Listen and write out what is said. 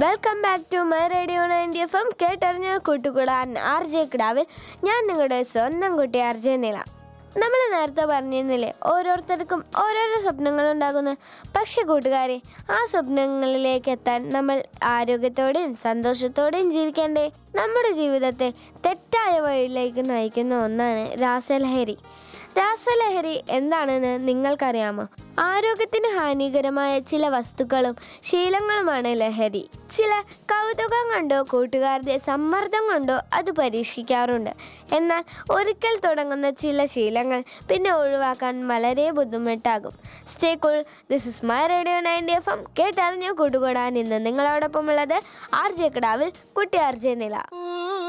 welcome back to my radio ninety F M കേട്ടറിഞ്ഞ കൂട്ടുകൂടാൻ R J കിടാവിൽ ഞാൻ നിങ്ങളുടെ സ്വന്തം കുട്ടി ആർ ജെ നില നമ്മൾ നേരത്തെ പറഞ്ഞിരുന്നില്ലേ ഓരോരുത്തർക്കും ഓരോരോ സ്വപ്നങ്ങൾ ഉണ്ടാകുന്നു പക്ഷെ കൂട്ടുകാരെ ആ സ്വപ്നങ്ങളിലേക്ക് എത്താൻ നമ്മൾ ആരോഗ്യത്തോടെയും സന്തോഷത്തോടെയും ജീവിക്കേണ്ടേ നമ്മുടെ ജീവിതത്തെ തെറ്റായ വഴിയിലേക്ക് നയിക്കുന്ന ഒന്നാണ് രാസലഹരി രാസലഹരി എന്താണെന്ന് നിങ്ങൾക്കറിയാമോ ആരോഗ്യത്തിന് ഹാനികരമായ ചില വസ്തുക്കളും ശീലങ്ങളുമാണ് ലഹരി ചില കൗതുകം കൊണ്ടോ കൂട്ടുകാരുടെ സമ്മർദ്ദം കൊണ്ടോ അത് പരീക്ഷിക്കാറുണ്ട് എന്നാൽ ഒരിക്കൽ തുടങ്ങുന്ന ചില ശീലങ്ങൾ പിന്നെ ഒഴിവാക്കാൻ വളരെ ബുദ്ധിമുട്ടാകും stay cool this is my radio ninety F M കേട്ടറിഞ്ഞ കൂട്ടുകൂടാൻ ഇന്ന് നിങ്ങളോടൊപ്പം ഉള്ളത് ആർ ജെ കിടാവിൽ കുട്ടി ആർ ജെ നില